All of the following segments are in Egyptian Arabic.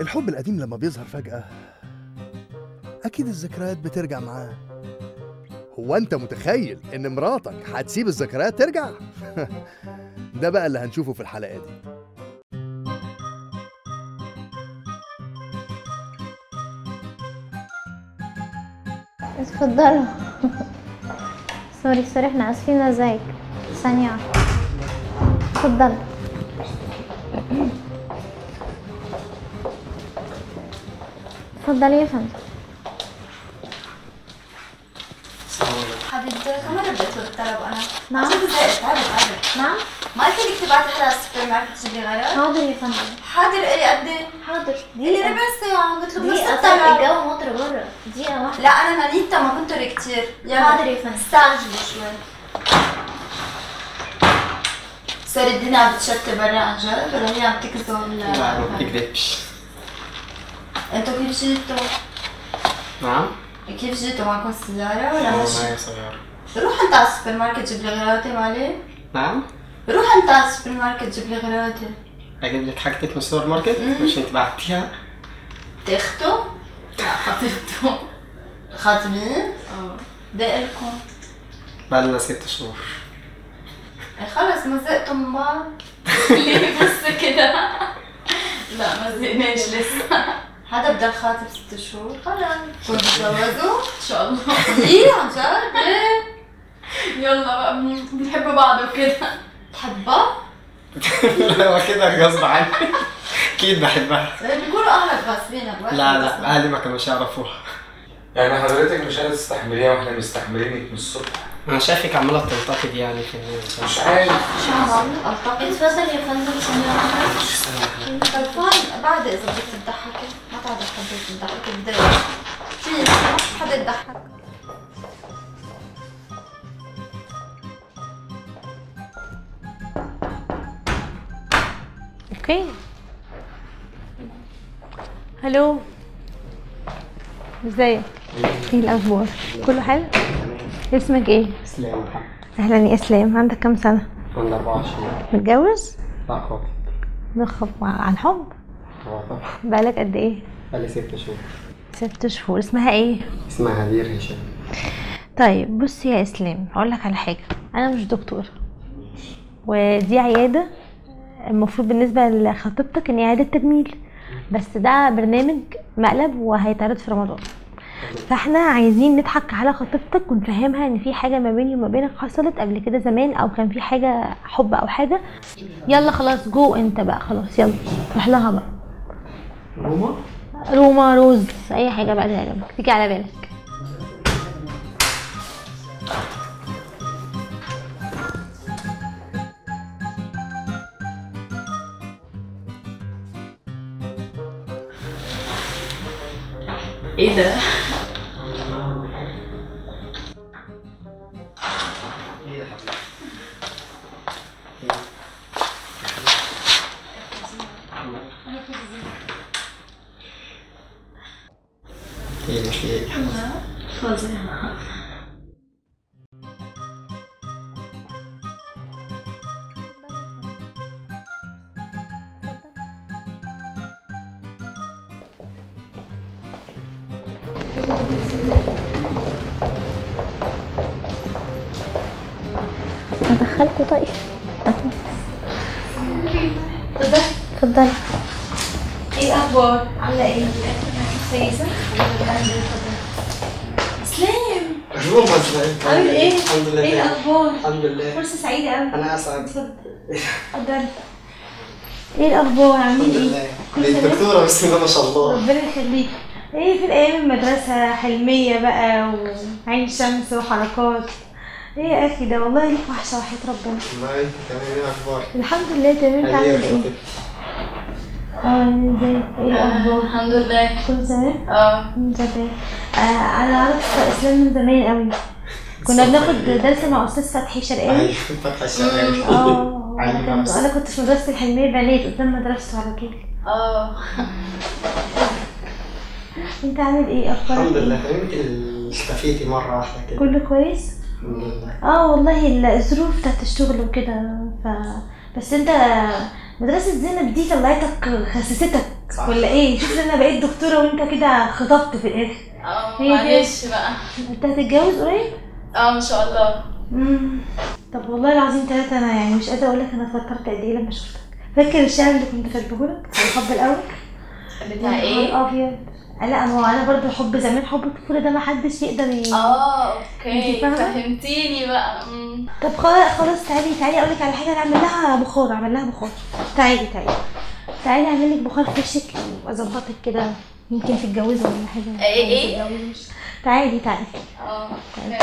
الحب القديم لما بيظهر فجأة أكيد الذكريات بترجع معاه هو أنت متخيل إن مراتك هتسيب الذكريات ترجع؟ ده بقى اللي هنشوفه في الحلقة دي اتفضلوا سوري سوري احنا اسفين ازيك ثانية واحدة اتفضل اتفضلي يا فندم حبيبتي كمان رديت له الطلب انا نعم. عشان زهقت تعبت تعبت نعم ما قلت لك تبعتي حدا على السوبر ماركت تجيب لي غيره حاضر يا فندم حاضر الي قد ايه؟ حاضر الي ربع ساعة بطلب نص دقيقة طيب الطلب الجو مطر بره دقيقة واحدة لا انا نانيتا ما كنت كتير يلا حاضر يا فندم. استعجلي شوي صار الدنيا عم بتشتي برا عن جد ولا هي عم تكذب لا ما بتكذبش انتوا كيف جيتوا؟ نعم كيف جيتوا معكم سيارة ولا والله ماشي؟ معي سيارة روح انت على السوبر ماركت جيب لي غراضي مالي نعم روح انت على السوبر ماركت جيب لي غراضي اجيب لك حاجتك من السوبر ماركت مش انت بعتيها تاخدوا؟ لا خطيبته خاطبين؟ اه دقلكم بقالنا ست شهور إيه خلص ما زهقتوا من بعض؟ ليه بس كده؟ لا ما زهقناش لسه هذا بدل خاطب ست شهور خلاص كنتوا تتجوزوا؟ ان شاء الله ايه عن جد؟ ليه؟ يلا بقى بنحب بعض وكده تحبها؟ لا هو كده غصب عني اكيد بحبها بيكونوا اهلك غاصبينك واحد لا غصب. لا اهلي ما كانوش يعرفوها يعني حضرتك مش قادرة تستحمليها واحنا مستحملينك من الصبح انا شايفك عماله تنتقد يعني في الناس. مش عارف شو عم التقط اتفضل يا فندم ثانية واحدة طب فاهم بعد اذا بدك تضحكي ما تعرف حد تضحكي بدي في ما حدا يضحك اوكي هلو ازيك ايه الاخبار كله حلو اسمك ايه اسلام اهلا يا اسلام عندك كام سنه عندي 24 متجوز لا خاطر نخب عن حب هو طبعا بقالك قد ايه بقالي ست شهور ست شهور اسمها ايه اسمها هدير هشام طيب بص يا اسلام هقول لك على حاجه انا مش دكتور ودي عياده المفروض بالنسبه لخطيبتك ان هي عياده تجميل بس ده برنامج مقلب وهيتعرض في رمضان فاحنا عايزين نضحك على خطيبتك ونفهمها ان في حاجه ما بيني وما بينك حصلت قبل كده زمان او كان في حاجه حب او حاجه يلا خلاص جو انت بقى خلاص يلا روح لها بقى روما روما روز اي حاجه بقى تعجبك تيجي على بالك ايه ده؟ ايه مش ايه ادخلكوا طيب اتفضلي ايه الاخبار؟ عامله ايه؟ كويسه؟ اسلام روما ازاي عامل ايه؟ الحمد لله ايه الاخبار؟ الحمد لله فرصه سعيده قوي انا اسعد اتفضل ايه الاخبار عاملين الحمد ايه لله دي الدكتوره بسم الله ما شاء الله ربنا يخليك ايه في الايام المدرسه حلميه بقى وعين شمس وحركات ايه يا اخي ده والله ليك وحشه وحياه ربنا والله انت كمان ايه الاخبار الحمد لله تمام انت عامل هدير ايه خطيبتي اه ازاي ايه الاخبار الحمد لله كله تمام اه تمام آه انا عارف اسلام من زمان قوي كنا بناخد درس مع استاذ فتحي شرقاوي ايوه فتحي الشرقاوي اه عيني انا كنت بس. انا كنت في مدرسه الحلميه بنات قدام مدرسته على طول اه انت عامل ايه اخبارك الحمد ايه؟ لله يمكن اختفيتي مره واحده كده كله كويس الحمد لله اه والله الظروف بتاعت الشغل وكده ف بس انت مدرسة زينب دي طلعتك خسستك صح. ولا ايه؟ شوف انا بقيت دكتورة وانت كده خطبت في الاخر اه هي دي. معلش بقى انت هتتجوز قريب؟ اه ما شاء الله مم. طب والله العظيم ثلاثة انا يعني مش قادرة اقول لك انا اتوترت قد ايه لما شفتك فاكر الشعر اللي كنت كاتبه لك على الحب الاول؟ بتاع يا ايه؟ نهار ابيض لا ما هو انا برضه حب زمان حب الطفولة ده ما حدش يقدر ي... اه انتي اوكي فاهمة؟ فهمتيني بقى مم. طب خلاص خلاص تعالي تعالي اقول لك على حاجه نعمل لها بخار اعمل لها بخار تعالي تعالي تعالي اعمل لك بخار في وشك واظبطك كده يمكن تتجوزي ولا حاجه ايه ايه؟ ما تتجوزيش. تعالي تعالي اه اوكي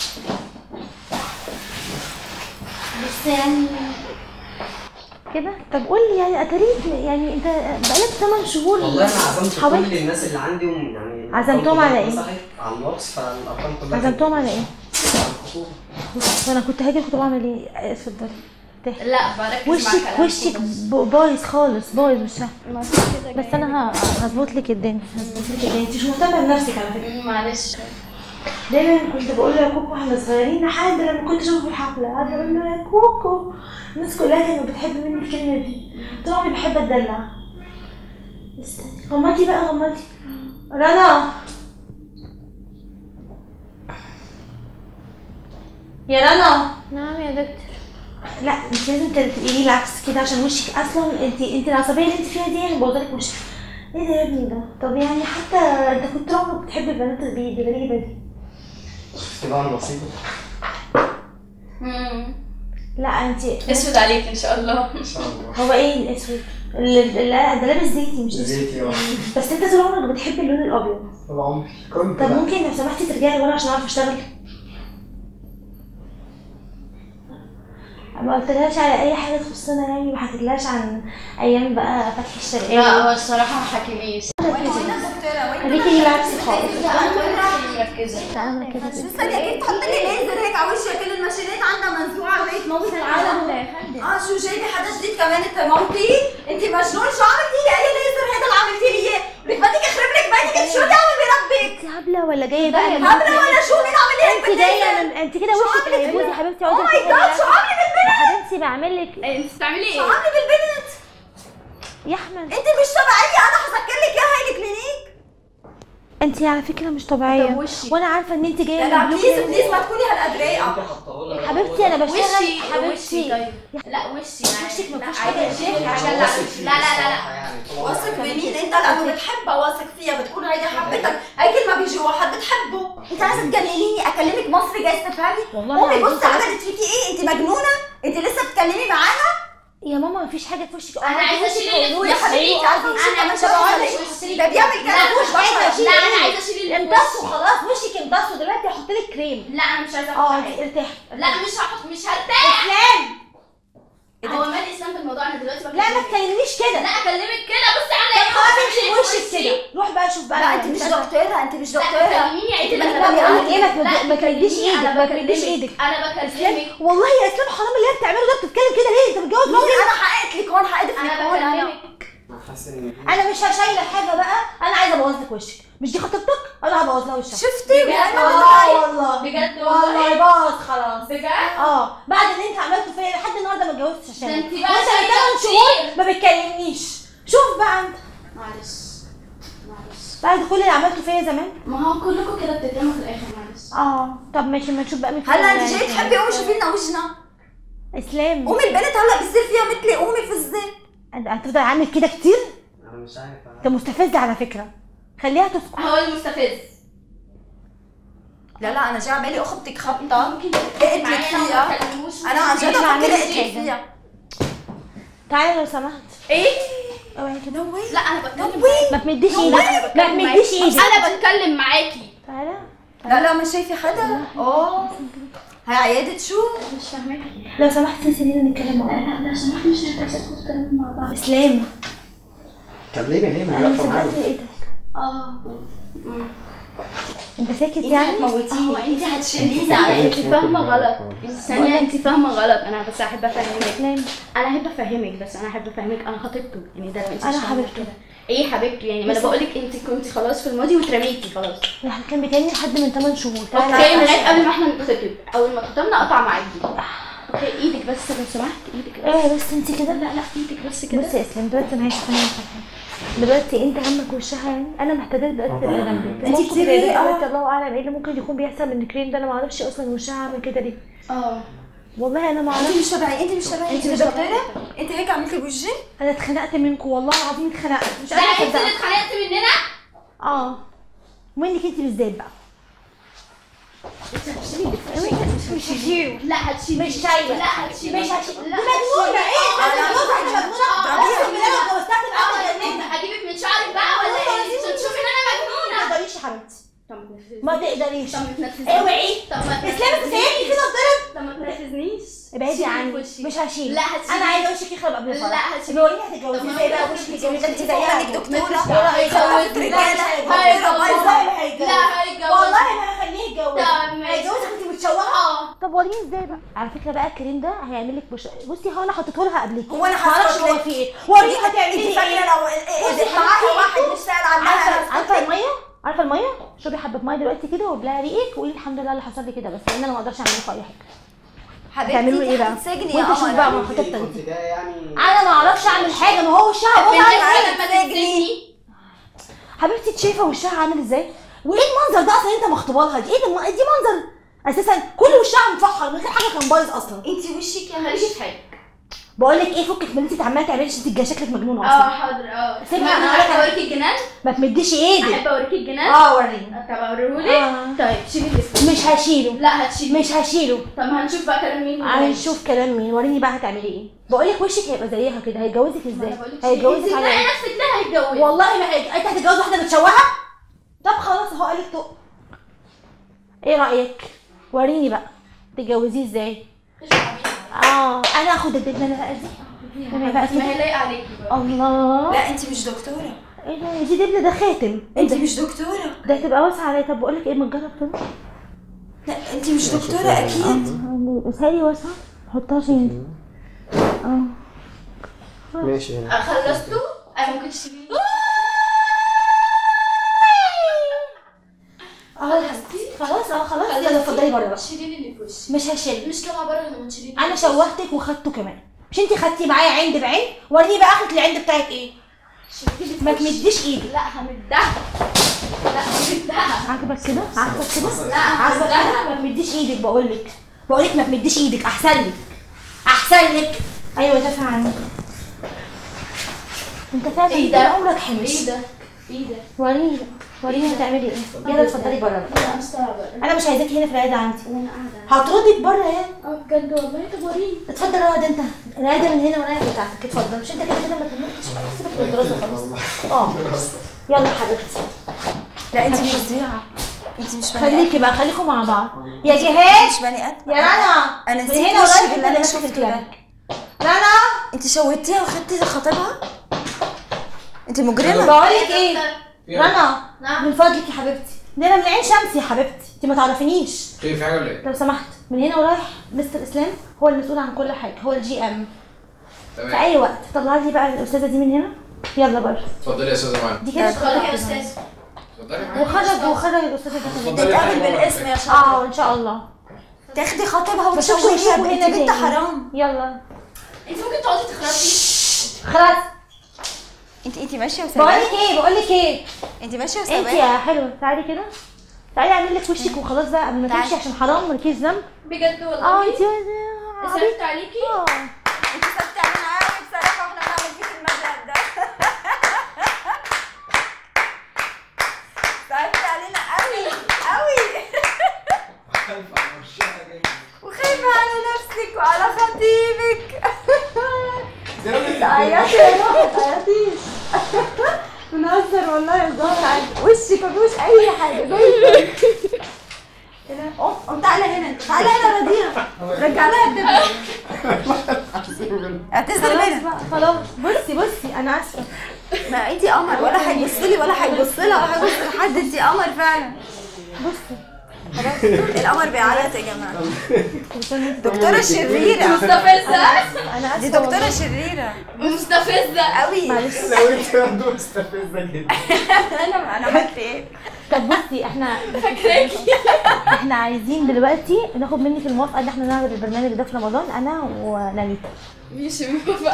بس يعني كده طب قول لي يعني اتاريك يعني انت بقالك 8 شهور والله انا عزمت حاولت. كل الناس اللي عندي وم- يعني عزمتهم على ايه؟ مسحت على الواتس فالارقام كلها عزمتهم على ايه؟ على الخطوبه وانا كنت هاجي كنت بعمل ايه اتفضلي تحكي. لا بركز مع وشك كلامكم وشك بس. ب- بايظ خالص بايظ مش فاهمة. بس انا ه- هظبط لك الدنيا هظبط لك الدنيا انت مش مهتمه بنفسك على فكره مم، معلش دايما كنت بقول له يا كوكو واحنا صغيرين لحد لما كنت اشوفه في الحفله قاعده اقول له يا كوكو الناس كلها كانت بتحب مني الكلمه دي طول عمري بحب اتدلع استني غمضي بقى غمضي رنا يا رنا نعم يا دكتور لا انت لازم تقولي العكس كده عشان وشك اصلا انت انت العصبيه اللي انت فيها دي يعني بوظلك وشك ايه ده يا ابني ده طب يعني حتى انت كنت طول عمرك بتحب البنات البيض الغريبه دي شفت بقى النصيب مم. لا انت اسود عليك ان شاء الله ان شاء الله هو ايه الاسود اللي لا ده لابس زيتي مش اسود زيتي اه بس انت طول عمرك بتحب اللون الابيض طول عمري كنت طب بقى. ممكن لو سمحتي ترجعي ورا عشان اعرف اشتغل ما قلتلهاش على اي حاجه تخصنا يعني ما حكيتلهاش عن ايام بقى فتحي الشرقيه لا هو الصراحه ما حكيليش خليكي العكس خالص مركزه تعالى كده ثانية كيف تحط لي ليزر هيك على وشها كل الماشينات عندها منزوعة وهيك تموت العالم اه شو جايبة حدا جديد كمان انت موتي؟ انت مجنون شو عملتي لي اي ليزر هذا اللي عملتي لي اياه؟ لك بدك اخرب لك بيتك انت شو اللي عمل بربك؟ انت هبله ولا جايه بقى هبلة ولا شو مين عمل لي هيك انت جايه من انت كده وشك هيبوظ يا حبيبتي او اقعدي ماي جاد شو عاملة بالبنت؟ يا حبيبتي بعمل لك انت بتعملي شو ايه؟ عاملة بالبنت؟ يا احمد انت مش طبيعية انا حسكر لك اياها هاي الكلينيك انت على فكره مش طبيعيه طب وشي. وانا عارفه ان انت جايه لا من بليز بلوك بليز ما تكوني هالقد رايقة انت حطاه لها حبيبتي انا بشتغل وشي حبيبتي وشي طيب لا وشي وشك ما لا، فيهوش عايزة حاجة. أشيل عشان حاجة واثق فيه لا لا لا لا الصراحة يعني طول عمري. واثق بمين انت لانه بتحبها واثق فيها بتقول هيدي حبتك هي كل ما بيجي واحد بتحبه انت عايزه تجننيني اكلمك مصري جاي تفهمي والله قومي العظيم بصي عملت فيكي ايه انت مجنونه انت لسه بتتكلمي معاها يا ماما مفيش حاجه في وشك أنا عايزة أشيل اللي في يا وشي. حبيبتي عارفه وشك أنا كمان مش شبه عايزة ولا وشي. ايه ده بيعمل كده لا، وش بشرة لا انا عايزه اشيل اللي في امتصوا وشي. خلاص وشك امتصوا دلوقتي هحط لك كريم لا انا مش عايزه اه احط دي حاجة. ارتاحي لا مش هحط مش هرتاح هو مال الاسلام بالموضوع انا دلوقتي لا ما بكلمك. تكلمنيش كده لا اكلمك كده بصي على طب خلاص امشي بوشك كده روح بقى شوف بقى لا انت مش دكتوره انت مش لا دكتوره كلميني عيد ما اللي أنا انا بقول لك إيه، ما لا، تمد- ما تمديش كلميني، إيدك، أنا ما تمديش بكلمك. إيدك. انا بكلمك والله يا اسلام حرام اللي هي بتعمله ده بتتكلم كده ليه انت متجوز مين راجل انا حققت لك هون حققت لك انا هون انا بكلمك انا حاسس ان انا مش هشيل حاجه بقى انا عايزه ابوظ لك وشك مش دي خطيبتك انا هبوظ لها وشها شفتي بجد اه والله بجد والله والله باظ خلاص بجد اه بعد اللي انت عملته فيا لحد النهارده ما اتجوزتش عشان ده انت وانت بقى من شايفة 8 كتير. شهور ما بتكلمنيش شوف بقى انت معلش معلش بعد كل اللي عملته فيا زمان ما هو كلكم كده بتترموا في الاخر معلش اه طب ماشي ما نشوف بقى مين هلا فينا انت جاي يعني. تحبي قومي شوفي لنا وجهنا اسلام قومي البنت هلا بيصير فيها مثلي قومي فزي انت هتفضل عامل كده كتير انا مش عارف انت مستفز على فكره خليها تسكت هو المستفز لا لا انا جاي على بالي اخبطك خبطه ممكن اقتلك معايا لو ما فيها تكلموش انا عن جد مش افكر هعمل لك اقتلك حاجة. فيها تعالى لو سمحت ايه اوعي كده لا انا بتكلم ما تمديش لا، ايدك أنا ما بتكلم تمديش معاكي. ايدك انا بتكلم معاكي تعالى لا لا مش شايفه حدا اوه هاي عيادة شو؟ مش فاهماكي لو سمحت سيبينا نتكلم مع بعض لا لو سمحت مش هتكلم نتكلم مع بعض اسلام كلمي ليه ما انا واقفه معايا مسكت ايدك اه انت ساكت انت يعني هو هتموتيني انت هتشيليني على انت فاهمه غلط ثانيه انت فاهمه غلط انا بس احب افهمك اسلام انا احب افهمك بس انا احب افهمك انا خطيبته يعني ده انت أنا مش فاهمة حبيبته. كده ايه حبيبتي يعني ما انا بس- بقول لك انت كنت خلاص في الماضي واترميتي خلاص احنا كان بيكلمني لحد من 8 شهور تعالى اوكي لغايه قبل ما احنا نتخطب اول ما اتخطبنا قطع معاكي ايدك بس لو سمحت ايدك ايه بس انت كده لا لا ايدك بس كده بصي يا اسلام دلوقتي انا عايزه افهمك حاجه دلوقتي انت همك وشها يعني انا محتاجه دلوقتي تبقى جنبي انت ممكن كتير زي ايه؟ دلوقتي اه. الله اعلم ايه اللي ممكن يكون بيحصل من الكريم ده انا ما اعرفش اصلا وشها عامل كده ليه اه والله انا ما انت اعرفش مش تبعي انت مش تبعي انت مش دكتوره انت هيك عملتي بوجهي انا اتخنقت منكم والله العظيم اتخنقت مش ده قادره انت اللي اصدق اتخانقت مننا اه ومنك انت بالذات بقى مش هشيله لا هتشيل مش شايله لا هتشيل مش هشيل لا مجنونه ايه انا جوزها انت مجنونه اقسم بالله لو اتجوزتها اه تبقى انت هجيبك من شعرك بقى ولا ايه؟ انت تشوفي ان انا ما مجنونه تقدريش يا حبيبتي طب ما تنرفزنيش. ما تقدريش طب ما تنرفزنيش. اوعي طب ما اسلام انت سايبني كده اتضرب طب ما تنرفزنيش ابعدي شيلي عني وشي. مش هشيل لا هتشيلي. انا عايزه وشك يخرب قبل الفرح لا هتشيلي. بيقولي هتتجوزي طب ما ازاي بقى هو وشك ده الجميل ده انت انت زيها انك دكتوره والله هيتجوز رجاله لا دكتوره بايظه والله ما هيتجوز لا هيتجوز. والله ما هخليه يتجوز طب ماشي. هيتجوزك انت متشوهه اه طب وريني ازاي بقى على فكره بقى الكريم ده هيعمل لك بش... بصي هو انا حطيته لها قبل كده هو انا معرفش حطيت هو لك. في ايه وريني هتعملي انت لي فاكره ايه لو بصي اذا معاها حطيتي واحد ايدك. مش سائل عنها عارفه عارفه الميه عارفه الميه شربي حبه ميه دلوقتي كده وابلعي ريقك وقولي الحمد لله اللي حصل لي كده بس لان انا ما اقدرش اعمل لكم اي حاجه تعملوا ايه بقى سجن يا وانت شوف بقى قمر ما خطيبتك كنت دي ده يعني انا ما اعرفش اعمل حاجه ما هو وشها بالنسبه بص لما سجني. تنزلي حبيبتي انت شايفه وشها عامل ازاي وايه المنظر ده اصلا انت مخطوبه لها دي ايه ده دي منظر اساسا كل وشها مفحر من غير حاجه كان بايظ اصلا انت وشك يا ماليش ماليش في حاجه بقول لك ايه فكك من اللي انت عماله تعملي انت شكلك مجنونه اه اصلا حاضر اه سيبها، ما أنا انا هقولك احب على- اوريكي الجنان ما تمديش ايدك احب اوريكي الجنان اه وريني طب اوريهولك آه. طيب شيلي الاسم مش هشيله لا هتشيلي مش هشيله طب هنشوف بقى كلام مين هنشوف كلام مين وريني بقى هتعملي ايه بقول لك وشك هيبقى زيها كده هيتجوزك ازاي هيتجوزك على على ايه نفسك ده هيتجوز والله ما هيج... انت هتتجوز واحده متشوهه طب خلاص اهو قالك طق ايه رايك وريني بقى تتجوزيه ازاي اه انا اخد الدبانه بقى دي انا بقى ما هي كده لايقه عليكي بقى الله لا انت مش دكتوره ايه ده دي دبله ده خاتم ايه انت ده مش دكتوره ده هتبقى واسعه عليا طب بقول لك ايه ما تجرب كده لا انت مش دكتوره اكيد اسهلي واسعه حطها فين اه ماشي يعني. خلصتوا انا ممكن تشيلي اه خلاص اه خلاص يلا اتفضلي بره بقى شيلي لي اللي في وشي مش هشيل مش طالعه بره لما تشيلي لي انا شوهتك وخدته كمان مش انت خدتي معايا عند بعين وريني بقى اخرة العند بتاعك ايه شيلي لي في ما وشي. تمديش ايدك لا همدها لا همدها عاجبك كده عاجبك كده لا عاجبك همدها كده ما تمديش ايدك بقول لك بقول لك ما تمديش ايدك احسن لك احسن لك ايوه دافع عنك انت فعلا ايه طول ده؟ عمرك حمش ايه ده ايه ده وريني بقى وريني هتعملي ايه يلا اتفضلي بره بقى. لا مش طالعه بره انا مش عايزاكي هنا في العياده عندي وانا قاعده هطردك بره يعني اه بجد والله طب وريني اتفضل اقعد انت العياده من هنا والعياده بتاعتك اتفضل مش انت كده كده ما كملتش سيبك من الدراسه خلاص اه يلا حبيبتي لا انت مش مذيعه انت مش بني خليكي بقى خليكم مع بعض يا جهاد مش بني ادم يا رنا انا من نسيت هنا وشي ورايح باللي انت انا اللي شفته ماسك ده الكلام رنا انت شوهتيها وخدتي خطيبها انت مجرمه بقول لك ايه رنا نعم. من فضلك يا حبيبتي ده انا من عين شمس يا حبيبتي انت ما تعرفينيش في في حاجه ولا ايه؟ لو سمحت من هنا ورايح مستر اسلام هو المسؤول عن كل حاجه هو الجي ام في تمام اي وقت طلع لي بقى الاستاذه دي من هنا يلا بره اتفضلي يا استاذه معانا دي كده اتفضلي يا استاذ اتفضلي معانا وخرج وخرج الاستاذه دي من هنا. اتفضلي نتقابل معانا. بالاسم يا شاطر اه ان شاء الله تاخدي خطيبها بشوفكم وتشوهيها يشوفوا انت هنا بنت تاني حرام يلا انت ممكن تقعدي تخرجي خلاص انت انت ماشيه بقول وسايباها لك ايه بقول لك ايه انت ماشيه انت وسايباها يا حلوه تعالي كده تعالي اعمل لك وشك وخلاص بقى قبل ما تعالي. تمشي عشان حرام مالكيش ذنب بجد والله اه انت صرفت عليكي اه انت صرفتي علينا قوي بصراحه واحنا بنعمل فيك المزاج ده صرفتي علينا قوي قوي وخايفه على نفسك وعلى خطيبك تعيطي يا روحي ما تعيطيش بنهزر والله يا زهر عادي وشك ما فيهوش اي حاجه زي الفل. ايه ده؟ قوم قوم تعالى هنا انت تعالى هنا رضيها رجع لها الدبله اعتذر خلاص منها بقى خلاص بصي بصي انا اسفه ما انتي قمر ولا هيبص لي ولا هيبص لها ولا هيبص لحد انتي قمر فعلا بصي القمر بيعيط يا جماعه دكتوره شريره مستفزة انا دي اسفه دكتوره شريره مستفزة قوي معلش لو انت برضه مستفزه جدا انا انا عملت ايه طب بصي احنا فاكراكي احنا عايزين دلوقتي ناخد منك الموافقه ان احنا نعمل البرنامج ده في رمضان انا ونانيتا مش موافقة